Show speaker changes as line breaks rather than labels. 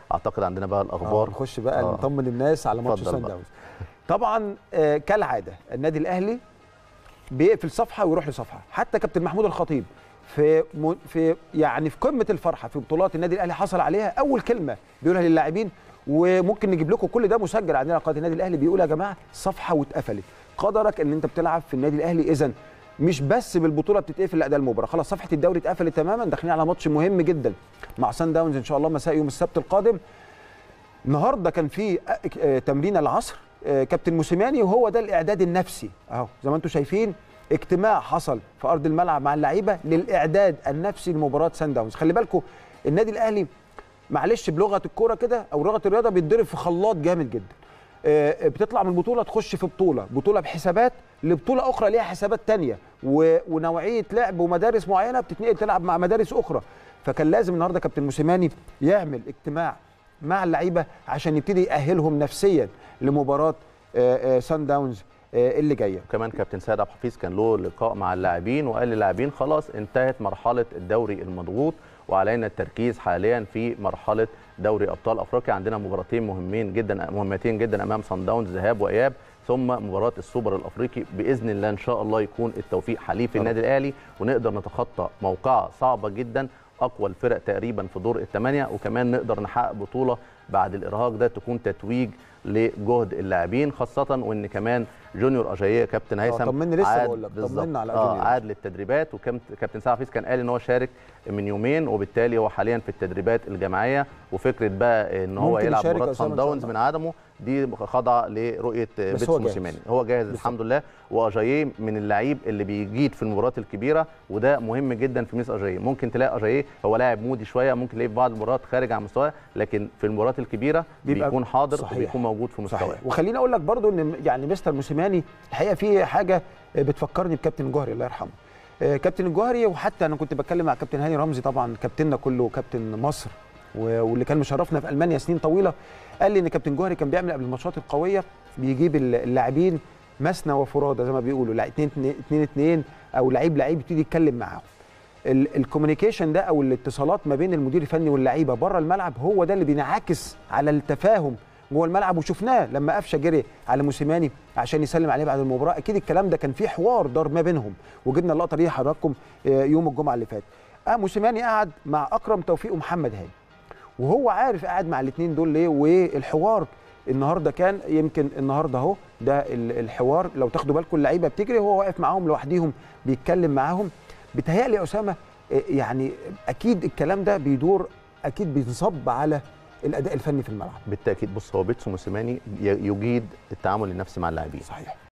اعتقد عندنا بقى الاخبار
نخش بقى
آه.
نطمن الناس على ماتش
اتفضل
سان
بقى.
داونز طبعا آه كالعاده النادي الاهلي بيقفل صفحه ويروح لصفحه حتى كابتن محمود الخطيب في م... في يعني في قمه الفرحه في بطولات النادي الاهلي حصل عليها اول كلمه بيقولها للاعبين وممكن نجيب لكم كل ده مسجل عندنا على قناه النادي الاهلي بيقول يا جماعه صفحه واتقفلت قدرك ان انت بتلعب في النادي الاهلي اذا مش بس بالبطوله بتتقفل لا ده المباراه خلاص صفحه الدوري اتقفلت تماما داخلين على ماتش مهم جدا مع سان داونز ان شاء الله مساء يوم السبت القادم النهارده كان في آه، تمرين العصر آه، كابتن موسيماني وهو ده الاعداد النفسي اهو زي ما انتم شايفين اجتماع حصل في ارض الملعب مع اللعيبه للاعداد النفسي لمباراه سان داونز خلي بالكم النادي الاهلي معلش بلغه الكوره كده او لغه الرياضه بيتضرب في خلاط جامد جدا آه، بتطلع من بطوله تخش في بطوله بطوله بحسابات لبطوله اخرى ليها حسابات تانية و- ونوعيه لعب ومدارس معينه بتتنقل تلعب مع مدارس اخرى فكان لازم النهارده كابتن موسيماني يعمل اجتماع مع اللعيبه عشان يبتدي يأهلهم نفسيا لمباراه آه، آه، سان داونز آه، اللي جايه
وكمان كابتن سيد عبد الحفيظ كان له لقاء مع اللاعبين وقال للاعبين خلاص انتهت مرحله الدوري المضغوط وعلينا التركيز حاليا في مرحله دوري ابطال افريقيا عندنا مباراتين مهمين جدا مهمتين جدا امام صن داونز ذهاب واياب ثم مباراه السوبر الافريقي باذن الله ان شاء الله يكون التوفيق حليف النادي الاهلي ونقدر نتخطى موقعه صعبه جدا اقوى الفرق تقريبا في دور الثمانيه وكمان نقدر نحقق بطوله بعد الارهاق ده تكون تتويج لجهد اللاعبين خاصه وان كمان جونيور اجاييه كابتن هيثم
طمني لسه
عاد
بقول لك،
بالظبط.
طمنا على
آه
جونيور.
عاد للتدريبات وكابتن سعد حفيظ كان قال ان هو شارك من يومين وبالتالي هو حاليا في التدريبات الجماعيه وفكره بقى ان هو
ممكن
يلعب
يشارك
مباراه
أسامة
صن
إن شاء
داونز
الله.
من عدمه دي خاضعه لرؤيه بيتسو
هو جاهز.
موسيماني هو جاهز
بالظبط.
الحمد لله واجاييه من اللعيب اللي بيجيد في المباريات الكبيره وده مهم جدا في ميس اجاييه ممكن تلاقي اجاييه هو لاعب مودي شويه ممكن تلاقيه في بعض المباريات خارج عن مستواه لكن في المباريات الكبيره
بيبقى
بيكون حاضر
صحيح.
وبيكون موجود في مستواه
صحيح وخليني اقول لك برضو ان يعني مستر موسيماني الحقيقه في حاجه بتفكرني بكابتن الجوهري الله يرحمه آه، كابتن الجوهري وحتى انا كنت بتكلم مع كابتن هاني رمزي طبعا كابتننا كله كابتن مصر و- واللي كان مشرفنا في المانيا سنين طويله قال لي ان كابتن جوهري كان بيعمل قبل الماتشات القويه بيجيب ال- اللاعبين مثنى وفرادى زي ما بيقولوا لا اتنين اتنين- اتنين اتنين او لعيب لعيب يبتدي يتكلم معاهم ال- الكوميونيكيشن ده او الاتصالات ما بين المدير الفني واللعيبه بره الملعب هو ده اللي بينعكس على التفاهم جوه الملعب وشفناه لما قفشه جري على موسيماني عشان يسلم عليه بعد المباراه اكيد الكلام ده كان فيه حوار دار ما بينهم وجبنا اللقطه دي لحضراتكم آه، يوم الجمعه اللي فات اه موسيماني قعد مع اكرم توفيق ومحمد هاني وهو عارف قاعد مع الاثنين دول ليه والحوار النهارده كان يمكن النهارده اهو ده ال- الحوار لو تاخدوا بالكم اللعيبه بتجري وهو واقف معاهم لوحديهم بيتكلم معاهم بيتهيألي يا اسامه آه، يعني اكيد الكلام ده بيدور اكيد بينصب على الاداء الفني في الملعب
بالتاكيد بص هو بيتسو موسيماني ي- يجيد التعامل النفسي مع اللاعبين
صحيح